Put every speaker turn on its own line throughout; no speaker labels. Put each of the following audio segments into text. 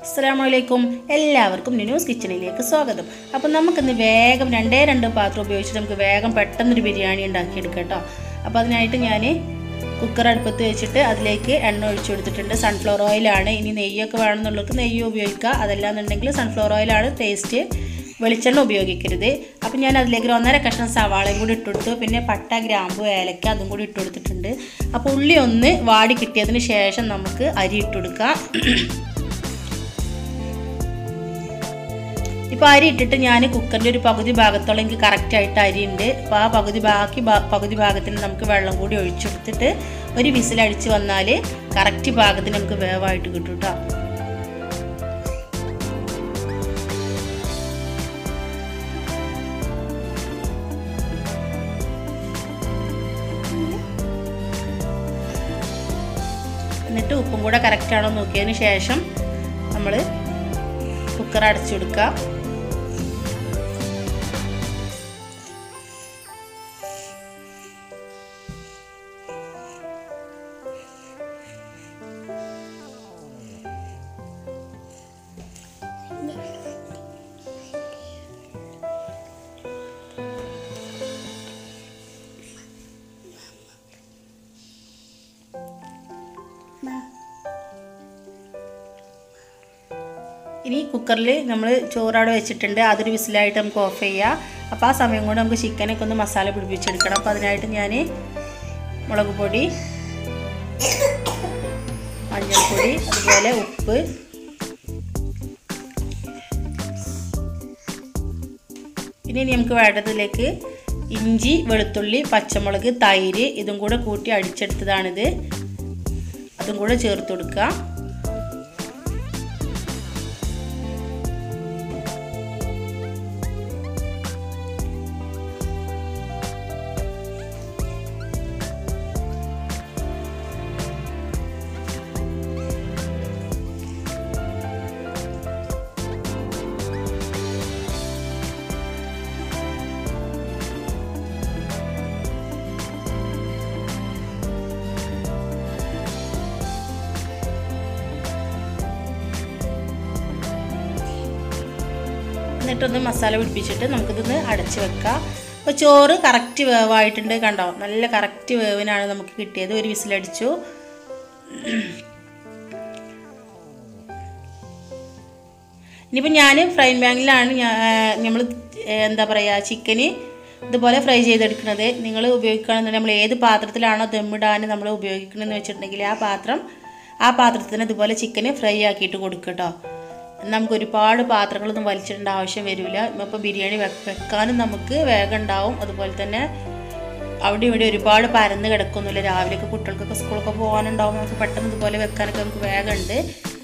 അസ്സാമലൈക്കും എല്ലാവർക്കും ന്യൂസ് കിച്ചണിലേക്ക് സ്വാഗതം അപ്പം നമുക്കിന്ന് വേഗം രണ്ടേ രണ്ട് പാത്രം ഉപയോഗിച്ചിട്ട് നമുക്ക് വേഗം പെട്ടെന്നൊരു ബിരിയാണി ഉണ്ടാക്കിയെടുക്കാം കേട്ടോ അപ്പോൾ അതിനായിട്ട് ഞാൻ കുക്കർ അടുപ്പത്ത് വെച്ചിട്ട് അതിലേക്ക് എണ്ണ ഒഴിച്ചു കൊടുത്തിട്ടുണ്ട് സൺഫ്ലവർ ഓയിലാണ് ഇനി നെയ്യൊക്കെ വേണമെന്നുള്ളവർക്ക് നെയ്യ് ഉപയോഗിക്കുക അതല്ലാന്നുണ്ടെങ്കിൽ സൺഫ്ലവർ ഓയിലാണ് ടേസ്റ്റ് വെളിച്ചെണ്ണ ഉപയോഗിക്കരുത് അപ്പം ഞാൻ അതിലേക്ക് ഒരു ഒന്നര കഷ്ണം സവാളയും കൂടി ഇട്ടുകൊടുത്തു പിന്നെ പട്ട ഗ്രാമ്പു ഏലക്ക അതും കൂടി ഇട്ട് കൊടുത്തിട്ടുണ്ട് അപ്പോൾ ഉള്ളി ഒന്ന് വാടി കിട്ടിയതിന് ശേഷം നമുക്ക് അരി ഇട്ട് കൊടുക്കാം ഇപ്പോൾ അരി ഇട്ടിട്ട് ഞാൻ കുക്കറിൻ്റെ ഒരു പകുതി ഭാഗത്തോളം എനിക്ക് കറക്റ്റായിട്ട് അരി ഉണ്ട് അപ്പോൾ ആ പകുതി ബാക്കി ഭാ- പകുതി ഭാഗത്തിന് നമുക്ക് വെള്ളം കൂടി ഒഴിച്ചെടുത്തിട്ട് ഒരു വിസിലടിച്ച് വന്നാൽ കറക്റ്റ് ഭാഗത്തിന് നമുക്ക് വേവായിട്ട് കിട്ടും കേട്ടോ എന്നിട്ട് ഉപ്പും കൂടെ കറക്റ്റ് ആണോ നോക്കിയതിന് ശേഷം നമ്മൾ കുക്കർ അടച്ചു കൊടുക്കുക ഇനി കുക്കറിൽ നമ്മൾ ചോറവിടെ വെച്ചിട്ടുണ്ട് അതൊരു വിസിലായിട്ട് നമുക്ക് ഓഫ് ചെയ്യാം അപ്പോൾ ആ സമയം കൊണ്ട് നമുക്ക് ചിക്കനൊക്കെ ഒന്ന് മസാല പിടിപ്പിച്ചെടുക്കണം അപ്പോൾ അതിനായിട്ട് ഞാൻ മുളക് പൊടി മഞ്ഞൾപ്പൊടി അതുപോലെ ഉപ്പ് പിന്നെ ഇനി നമുക്ക് വേണ്ടതിലേക്ക് ഇഞ്ചി വെളുത്തുള്ളി പച്ചമുളക് തൈര് ഇതും കൂടെ കൂട്ടി അടിച്ചെടുത്തതാണിത് അതും കൂടെ ചേർത്ത് കൊടുക്കുക എന്നിട്ടൊന്ന് മസാല പിടിപ്പിച്ചിട്ട് നമുക്കിതൊന്ന് അടച്ച് വെക്കാം അപ്പോൾ ചോറ് കറക്റ്റ് വേവായിട്ടുണ്ട് കണ്ടോ നല്ല കറക്റ്റ് വേവിനാണ് നമുക്ക് കിട്ടിയത് ഒരു വിസിലടിച്ചു ഇനിയിപ്പോൾ ഞാൻ ഫ്രൈ പാനിലാണ് നമ്മൾ എന്താ പറയുക ചിക്കന് ഇതുപോലെ ഫ്രൈ ചെയ്തെടുക്കുന്നത് നിങ്ങൾ ഉപയോഗിക്കുകയാണെന്നുണ്ടെങ്കിൽ നമ്മൾ ഏത് പാത്രത്തിലാണോ ദമ്മിടാൻ നമ്മൾ ഉപയോഗിക്കണമെന്ന് വെച്ചിട്ടുണ്ടെങ്കിൽ ആ പാത്രം ആ പാത്രത്തിന് ഇതുപോലെ ചിക്കന് ഫ്രൈ ആക്കിയിട്ട് കൊടുക്കുക കേട്ടോ നമുക്ക് ഒരുപാട് പാത്രങ്ങളൊന്നും വലിച്ചിടേണ്ട ആവശ്യം വരില്ല ഇപ്പോൾ ബിരിയാണി വെക്കാനും നമുക്ക് വേഗം ഉണ്ടാവും അതുപോലെ തന്നെ അവിടെ ഇവിടെ ഒരുപാട് പരന്ന് കിടക്കൊന്നുമില്ല രാവിലെയൊക്കെ കുട്ടികൾക്കൊക്കെ സ്കൂളൊക്കെ പോകാനുണ്ടാവും നമുക്ക് പെട്ടെന്ന് ഇതുപോലെ വെക്കാനൊക്കെ നമുക്ക് വേഗമുണ്ട്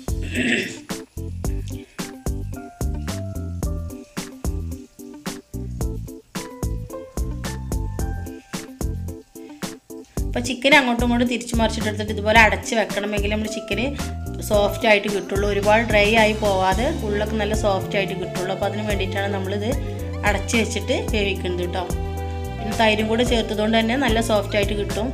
അപ്പോൾ ചിക്കൻ അങ്ങോട്ടും ഇങ്ങോട്ടും തിരിച്ചു മറിച്ചിട്ടെടുത്തിട്ട് ഇതുപോലെ അടച്ച് വെക്കണമെങ്കിൽ നമ്മൾ ചിക്കന് സോഫ്റ്റ് ആയിട്ട് കിട്ടുള്ളൂ ഒരുപാട് ഡ്രൈ ആയി പോവാതെ ഉള്ളൊക്കെ നല്ല സോഫ്റ്റ് ആയിട്ട് കിട്ടുള്ളൂ അപ്പോൾ അതിന് വേണ്ടിയിട്ടാണ് നമ്മളിത് അടച്ച് വെച്ചിട്ട് വേവിക്കുന്നത് കേട്ടോ പിന്നെ തൈരും കൂടെ ചേർത്തതുകൊണ്ട് തന്നെ നല്ല സോഫ്റ്റ് ആയിട്ട് കിട്ടും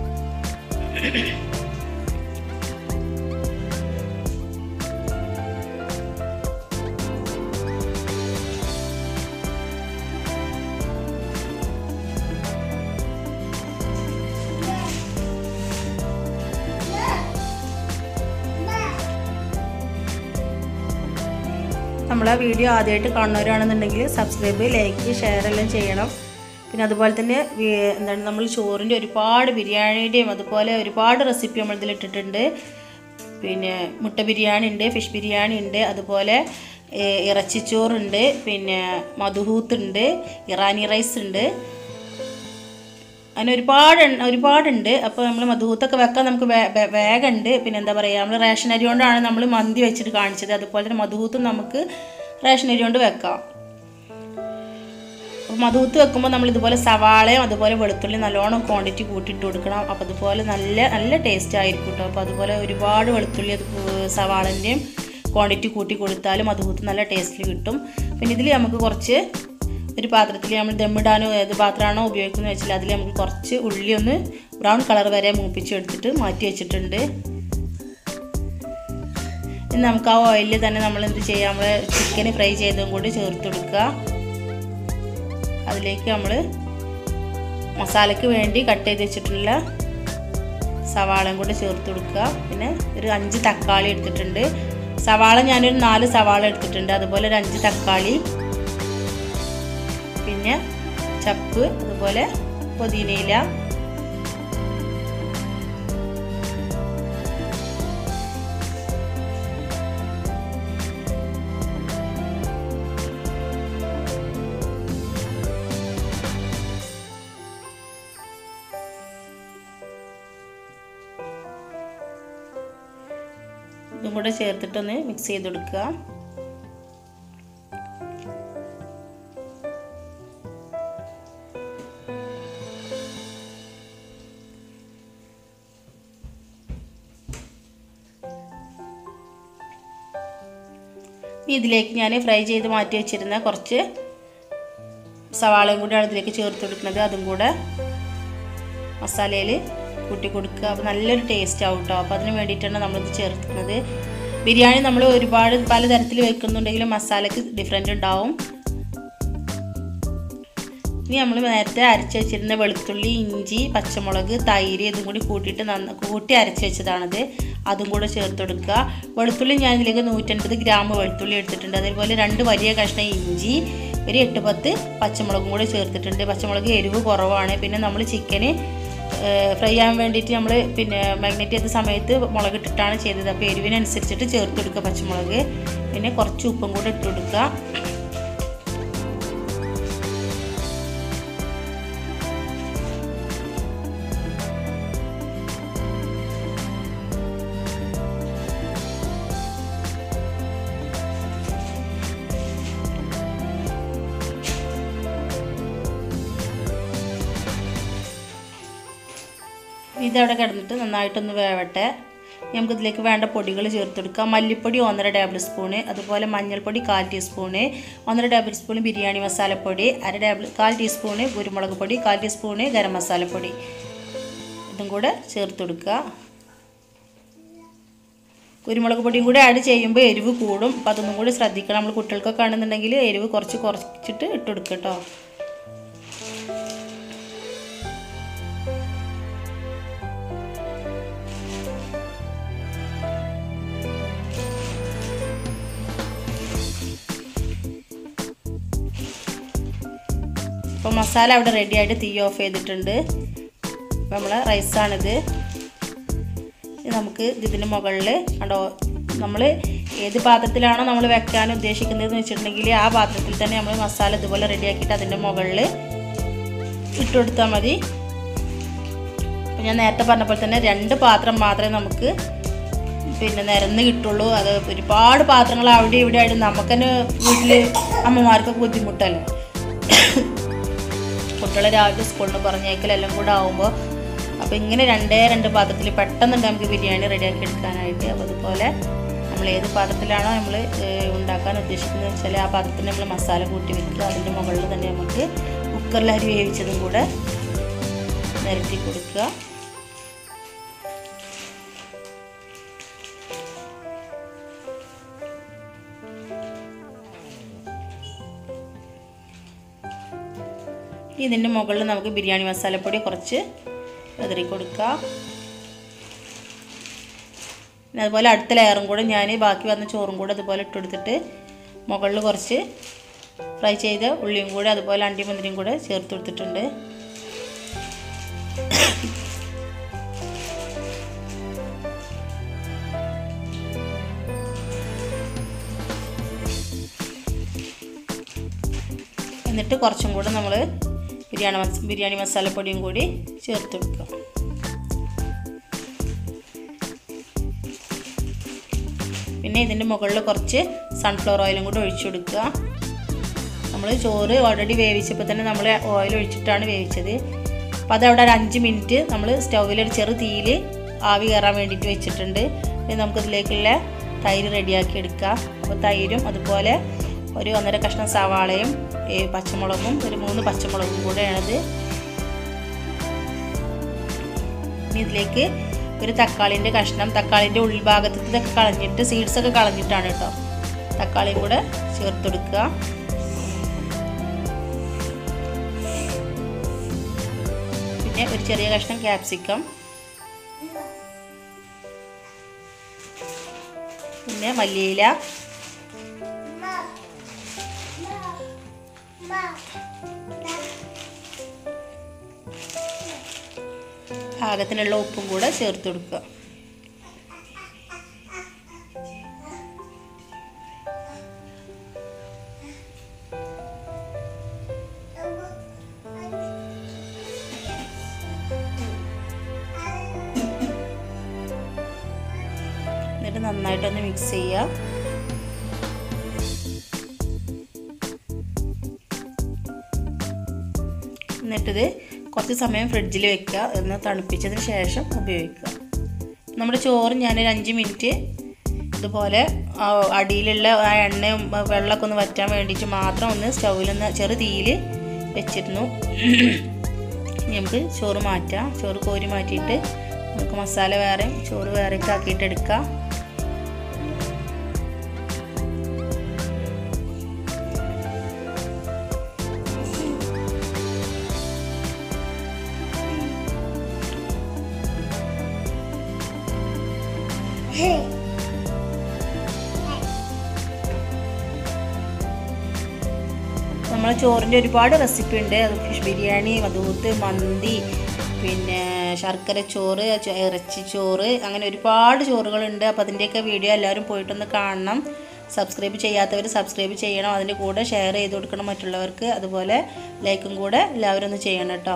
നമ്മളെ വീഡിയോ ആദ്യമായിട്ട് കാണുന്നവരാണെന്നുണ്ടെങ്കിൽ സബ്സ്ക്രൈബ് ലൈക്ക് ഷെയർ എല്ലാം ചെയ്യണം പിന്നെ അതുപോലെ തന്നെ വി- എന്താണ് നമ്മൾ ചോറിൻ്റെ ഒരുപാട് ബിരിയാണിയുടെയും അതുപോലെ ഒരുപാട് റെസിപ്പി നമ്മൾ ഇതിൽ ഇട്ടിട്ടുണ്ട് പിന്നെ മുട്ട ബിരിയാണി ഉണ്ട് ഫിഷ് ബിരിയാണി ഉണ്ട് അതുപോലെ ഏഹ്, ഇറച്ചിച്ചോറുണ്ട് പിന്നെ മധുഹൂത്ത് ഉണ്ട് ഇറാനി റൈസ് ഉണ്ട് അങ്ങനെ ഒരുപാട് എണ്ണ- ഒരുപാടുണ്ട് അപ്പോൾ നമ്മൾ മധുഹൂത്തൊക്കെ വെക്കാൻ നമുക്ക് വേ- വേ- വേഗമുണ്ട് പിന്നെ എന്താ പറയുക നമ്മൾ റേഷൻ അരി കൊണ്ടാണ് നമ്മൾ മന്തി വെച്ചിട്ട് കാണിച്ചത് അതുപോലെ തന്നെ മധുഹൂത്തും നമുക്ക് റേഷൻ അരി കൊണ്ട് വെക്കാം അപ്പോൾ മധുഹൂത്ത് വെക്കുമ്പോൾ നമ്മൾ ഇതുപോലെ സവാളയും അതുപോലെ വെളുത്തുള്ളി നല്ലോണം ക്വാണ്ടിറ്റി കൂട്ടിയിട്ട് കൊടുക്കണം അപ്പോൾ അതുപോലെ നല്ല നല്ല ടേസ്റ്റ് ആയിരിക്കും കേട്ടോ അപ്പോൾ അതുപോലെ ഒരുപാട് വെളുത്തുള്ളി അത് സവാളൻ്റെയും ക്വാണ്ടിറ്റി കൂട്ടി കൊടുത്താലും മധുഹൂത്ത് നല്ല ടേസ്റ്റിൽ കിട്ടും പിന്നെ ഇതിൽ നമുക്ക് കുറച്ച് ഒരു പാത്രത്തിൽ നമ്മൾ ദമ്മിടാനോ ഏത് പാത്രമാണോ ഉപയോഗിക്കുന്നത് വെച്ചാൽ അതിൽ നമുക്ക് കുറച്ച് ഉള്ളി ഒന്ന് ബ്രൗൺ കളർ വരെ മൂപ്പിച്ചെടുത്തിട്ട് മാറ്റി വെച്ചിട്ടുണ്ട് ഇനി നമുക്ക് ആ ഓയിലിൽ തന്നെ നമ്മൾ എന്ത് ചെയ്യുക നമ്മൾ ചിക്കൻ ഫ്രൈ ചെയ്തതും കൂടി ചേർത്ത് കൊടുക്കുക അതിലേക്ക് നമ്മൾ മസാലയ്ക്ക് വേണ്ടി കട്ട് ചെയ്ത് വെച്ചിട്ടുള്ള സവാളയും കൂടി ചേർത്ത് കൊടുക്കുക പിന്നെ ഒരു അഞ്ച് തക്കാളി എടുത്തിട്ടുണ്ട് സവാള ഞാനൊരു നാല് സവാള എടുത്തിട്ടുണ്ട് അതുപോലെ ഒരു അഞ്ച് തക്കാളി പിന്നെ ചപ്പ് അതുപോലെ പുതിനയില ഇതും കൂടെ ചേർത്തിട്ടൊന്ന് മിക്സ് ചെയ്ത് കൊടുക്കുക ഇനി ഇതിലേക്ക് ഞാൻ ഫ്രൈ ചെയ്ത് മാറ്റി വെച്ചിരുന്ന കുറച്ച് സവാളയും കൂടിയാണ് ഇതിലേക്ക് ചേർത്ത് കൊടുക്കുന്നത് അതും കൂടെ മസാലയിൽ കൂട്ടി കൊടുക്കുക അപ്പോൾ നല്ലൊരു ടേസ്റ്റ് ആവും കേട്ടോ അപ്പോൾ അതിന് വേണ്ടിയിട്ടാണ് നമ്മളിത് ചേർക്കുന്നത് ബിരിയാണി നമ്മൾ ഒരുപാട് പലതരത്തിൽ വെക്കുന്നുണ്ടെങ്കിലും മസാലയ്ക്ക് ഡിഫറെൻ്റ് ഉണ്ടാവും ഇനി നമ്മൾ നേരത്തെ അരച്ച് വെച്ചിരുന്ന വെളുത്തുള്ളി ഇഞ്ചി പച്ചമുളക് തൈര് ഇതും കൂടി കൂട്ടിയിട്ട് നന്ന കൂട്ടി അരച്ച് വെച്ചതാണത് അതും കൂടെ ചേർത്ത് കൊടുക്കുക വെളുത്തുള്ളി ഞാൻ ഇതിലേക്ക് നൂറ്റൻപത് ഗ്രാം വെളുത്തുള്ളി എടുത്തിട്ടുണ്ട് അതേപോലെ രണ്ട് വലിയ കഷ്ണം ഇഞ്ചി ഒരു എട്ട് പത്ത് പച്ചമുളകും കൂടെ ചേർത്തിട്ടുണ്ട് പച്ചമുളക് എരിവ് കുറവാണ് പിന്നെ നമ്മൾ ചിക്കന് ഫ്രൈ ചെയ്യാൻ വേണ്ടിയിട്ട് നമ്മൾ പിന്നെ മാഗ്നേറ്റ് ചെയ്ത സമയത്ത് മുളക് ഇട്ടിട്ടാണ് ചെയ്തത് അപ്പോൾ എരിവിനനുസരിച്ചിട്ട് ചേർത്ത് കൊടുക്കുക പച്ചമുളക് പിന്നെ കുറച്ച് ഉപ്പും കൂടെ ഇട്ട് കൊടുക്കുക ഇതവിടെ കിടന്നിട്ട് നന്നായിട്ടൊന്ന് വേവട്ടെ നമുക്ക് ഇതിലേക്ക് വേണ്ട പൊടികൾ ചേർത്ത് കൊടുക്കാം മല്ലിപ്പൊടി ഒന്നര ടേബിൾ സ്പൂണ് അതുപോലെ മഞ്ഞൾപ്പൊടി കാൽ ടീസ്പൂണ് ഒന്നര ടേബിൾ സ്പൂൺ ബിരിയാണി മസാലപ്പൊടി അര ടേബിൾ കാൽ ടീസ്പൂണ് കുരുമുളക് പൊടി കാൽ ടീസ്പൂണ് ഗരം മസാലപ്പൊടി ഇതും കൂടെ ചേർത്ത് കൊടുക്കുക കുരുമുളക് പൊടിയും കൂടി ആഡ് ചെയ്യുമ്പോൾ എരിവ് കൂടും അപ്പോൾ അതൊന്നും കൂടി ശ്രദ്ധിക്കണം നമ്മൾ കുട്ടികൾക്കൊക്കെ ആണെന്നുണ്ടെങ്കിൽ എരിവ് കുറച്ച് കുറച്ചിട്ട് ഇട്ട് കൊടുക്കുക കേട്ടോ അപ്പോൾ മസാല അവിടെ റെഡി ആയിട്ട് തീ ഓഫ് ചെയ്തിട്ടുണ്ട് അപ്പോൾ നമ്മളെ റൈസാണിത് നമുക്ക് ഇതിന് മുകളിൽ കണ്ടോ നമ്മൾ ഏത് പാത്രത്തിലാണോ നമ്മൾ വെക്കാൻ ഉദ്ദേശിക്കുന്നതെന്ന് വെച്ചിട്ടുണ്ടെങ്കിൽ ആ പാത്രത്തിൽ തന്നെ നമ്മൾ മസാല ഇതുപോലെ റെഡിയാക്കിയിട്ട് അതിൻ്റെ മുകളിൽ ഇട്ട് കൊടുത്താൽ മതി അപ്പോൾ ഞാൻ നേരത്തെ പറഞ്ഞ പോലെ തന്നെ രണ്ട് പാത്രം മാത്രമേ നമുക്ക് പിന്നെ നിരന്ന് കിട്ടുള്ളൂ അത് ഒരുപാട് പാത്രങ്ങൾ അവിടെ ഇവിടെ ആയിട്ട് നമുക്ക് തന്നെ വീട്ടിൽ അമ്മമാർക്കൊക്കെ ബുദ്ധിമുട്ടല്ലേ കുട്ടികളെ രാവിലെ സ്കൂളിൽ പറഞ്ഞേക്കലെല്ലാം കൂടെ ആകുമ്പോൾ അപ്പോൾ ഇങ്ങനെ രണ്ടേ രണ്ട് പാത്രത്തിൽ പെട്ടെന്നുണ്ട് നമുക്ക് ബിരിയാണി റെഡിയാക്കി എടുക്കാനായിട്ട് അപ്പോൾ അതുപോലെ നമ്മൾ ഏത് പാത്രത്തിലാണോ നമ്മൾ ഉണ്ടാക്കാൻ ഉദ്ദേശിക്കുന്നത് വെച്ചാൽ ആ പാത്രത്തിൽ നമ്മൾ മസാല കൂട്ടി വെക്കുക അതിൻ്റെ മുകളിൽ തന്നെ നമുക്ക് കുക്കറിൽ അരി വേവിച്ചതും കൂടെ നിരത്തി കൊടുക്കുക ഇതിൻ്റെ മുകളിൽ നമുക്ക് ബിരിയാണി മസാലപ്പൊടി കുറച്ച് വിതറി കൊടുക്കുക പിന്നെ അതുപോലെ അടുത്ത ലെയറും കൂടെ ഞാൻ ബാക്കി വന്ന ചോറും കൂടെ അതുപോലെ ഇട്ട് കൊടുത്തിട്ട് മുകളിൽ കുറച്ച് ഫ്രൈ ചെയ്ത ഉള്ളിയും കൂടെ അതുപോലെ അണ്ടിമുന്തിരിയും കൂടെ ചേർത്ത് കൊടുത്തിട്ടുണ്ട് എന്നിട്ട് കുറച്ചും കൂടെ നമ്മൾ ബിരിയാണി മസ ബിരിയാണി മസാലപ്പൊടിയും കൂടി ചേർത്ത് കൊടുക്കുക പിന്നെ ഇതിൻ്റെ മുകളിൽ കുറച്ച് സൺഫ്ലവർ ഓയിലും കൂടി ഒഴിച്ചു കൊടുക്കുക നമ്മൾ ചോറ് ഓൾറെഡി വേവിച്ചപ്പോൾ തന്നെ നമ്മൾ ഓയിൽ ഒഴിച്ചിട്ടാണ് വേവിച്ചത് അപ്പോൾ അതവിടെ ഒരു അഞ്ച് മിനിറ്റ് നമ്മൾ സ്റ്റൗവിൽ ഒരു ചെറു തീയിൽ ആവി കയറാൻ വേണ്ടിയിട്ട് വെച്ചിട്ടുണ്ട് ഇനി നമുക്കിതിലേക്കുള്ള തൈര് റെഡിയാക്കി എടുക്കാം അപ്പോൾ തൈരും അതുപോലെ ഒരു ഒന്നര കഷ്ണം സവാളയും പച്ചമുളകും ഒരു മൂന്ന് പച്ചമുളകും കൂടെയാണത് ഇനി ഇതിലേക്ക് ഒരു തക്കാളിൻ്റെ കഷ്ണം തക്കാളിൻ്റെ ഉൾഭാഗത്തൊക്കെ കളഞ്ഞിട്ട് സീഡ്സ് ഒക്കെ കളഞ്ഞിട്ടാണ് കേട്ടോ തക്കാളിയും കൂടെ ചേർത്ത് കൊടുക്കുക പിന്നെ ഒരു ചെറിയ കഷ്ണം ക്യാപ്സിക്കം പിന്നെ മല്ലിയില പാകത്തിനുള്ള ഉപ്പും കൂടെ ചേർത്ത് കൊടുക്കുക എന്നിട്ട് നന്നായിട്ടൊന്ന് മിക്സ് ചെയ്യുക എന്നിട്ടിത് കുറച്ച് സമയം ഫ്രിഡ്ജിൽ വെക്കുക എന്ന് തണുപ്പിച്ചതിന് ശേഷം ഉപയോഗിക്കുക നമ്മുടെ ചോറ് ഞാനൊരു അഞ്ച് മിനിറ്റ് ഇതുപോലെ ആ അടിയിലുള്ള ആ എണ്ണയും വെള്ളമൊക്കെ ഒന്ന് വറ്റാൻ വേണ്ടിയിട്ട് മാത്രം ഒന്ന് സ്റ്റൗവിലൊന്ന് ചെറു തീയിൽ വെച്ചിരുന്നു നമുക്ക് ചോറ് മാറ്റാം ചോറ് കോരി മാറ്റിയിട്ട് നമുക്ക് മസാല വേറെ ചോറ് വേറെ ആക്കിയിട്ട് എടുക്കാം നമ്മളെ ചോറിൻ്റെ ഒരുപാട് റെസിപ്പി ഉണ്ട് അത് ഫിഷ് ബിരിയാണി മധൂത്ത് മന്തി പിന്നെ ശർക്കര ചോറ് ച- ഇറച്ചി ചോറ് അങ്ങനെ ഒരുപാട് ചോറുകളുണ്ട് അപ്പോൾ അതിൻ്റെയൊക്കെ വീഡിയോ എല്ലാവരും പോയിട്ടൊന്ന് കാണണം സബ്സ്ക്രൈബ് ചെയ്യാത്തവർ സബ്സ്ക്രൈബ് ചെയ്യണം അതിൻ്റെ കൂടെ ഷെയർ ചെയ്ത് കൊടുക്കണം മറ്റുള്ളവർക്ക് അതുപോലെ ലൈക്കും കൂടെ എല്ലാവരും ഒന്ന് ചെയ്യണം കേട്ടോ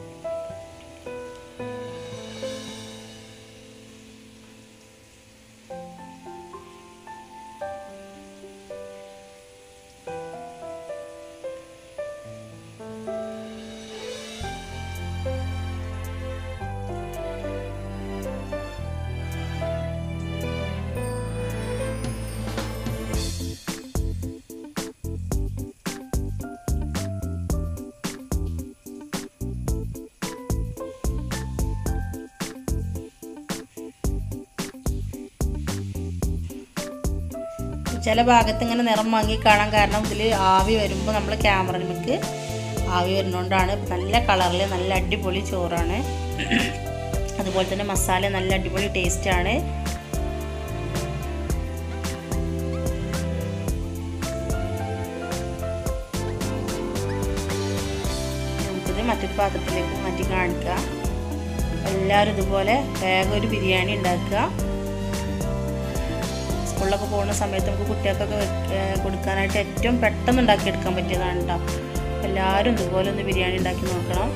ചില ഭാഗത്ത് ഇങ്ങനെ നിറം വാങ്ങി കാണാൻ കാരണം ഇതിൽ ആവി വരുമ്പോൾ നമ്മൾ ക്യാമറയിലേക്ക് ആവി വരുന്നതുകൊണ്ടാണ് നല്ല കളറിൽ നല്ല അടിപൊളി ചോറാണ് അതുപോലെ തന്നെ മസാല നല്ല അടിപൊളി ടേസ്റ്റാണ് നമുക്കിത് മറ്റൊരു പാത്രത്തിലേക്ക് മാറ്റി കാണിക്കുക എല്ലാവരും ഇതുപോലെ വേഗം ഒരു ബിരിയാണി ഉണ്ടാക്കുക സ്കൂളിലൊക്കെ പോകുന്ന സമയത്ത് നമുക്ക് കുട്ടികൾക്കൊക്കെ വെക്ക- ഏർ കൊടുക്കാനായിട്ട് ഏറ്റവും പെട്ടെന്ന് ഉണ്ടാക്കിയെടുക്കാൻ പറ്റിയതാണ് കേട്ടോ എല്ലാവരും ഇതുപോലെ ഒന്ന് ബിരിയാണി ഉണ്ടാക്കി നോക്കണം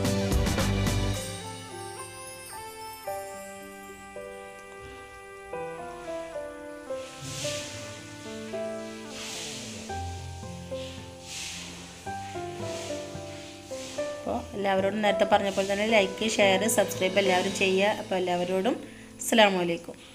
അപ്പോൾ എല്ലാവരോടും നേരത്തെ പറഞ്ഞ പോലെ തന്നെ ലൈക്ക് ഷെയർ സബ്സ്ക്രൈബ് എല്ലാവരും ചെയ്യുക അപ്പോൾ എല്ലാവരോടും അസ്സാം വലൈക്കും